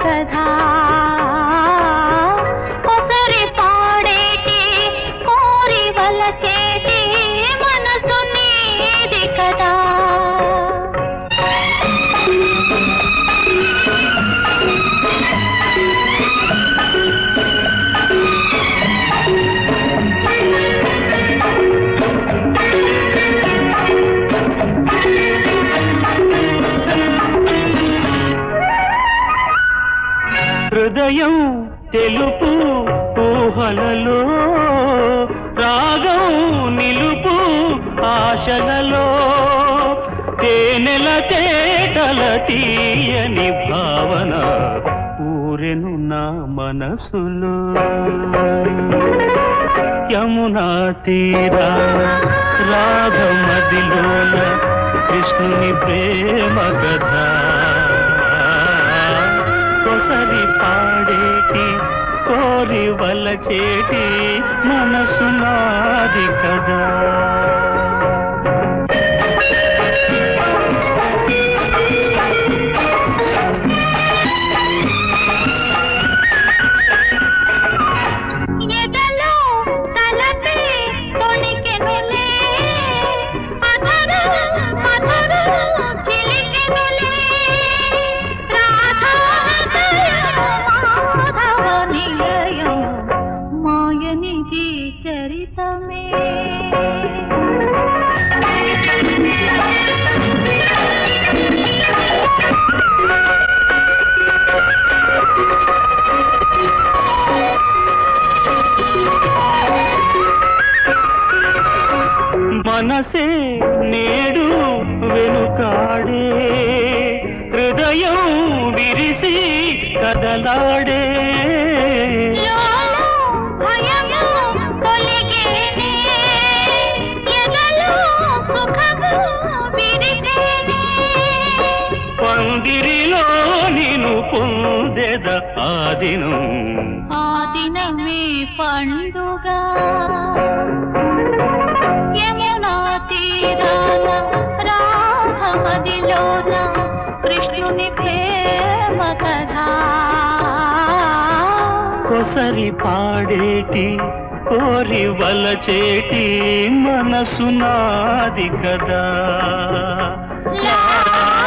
కథా కొసరి పాడేటి కోరి వలచేటి మనసు నీది కదా హృదయం తెలుపు ఊహలలో రాగం నిలుపు ఆశలలో తేనెల తేటల తీయని భావన ఊరెను నా మనసులో యమునా తీరా రాగమదిలోన కృష్ణుని ప్రేమ కథ కొసరి పాడేటి కోరి వలచేటి మనసు నాది కదా ఎదలో తలపే తొణికెనులే అధరు మధురు చిలికెనులే రాధా మాధవ నిలయం మాయనిది చరితమే మనసే నేడు వెనుకాడే హృదయం విరిసి కదలాడే లోలో భయము తొలగేనే ఎదలో సుఖము విరిగేనే పందిరిలో నిను పొందెద ఆదినం ఆ దినమే పండుగ యమునా తీరాన రాధమదిలోన కృష్ణుని ప్రేమ కథ కొసరి పాడేటి కోరి వలచేటి మనసు నాది కదా లా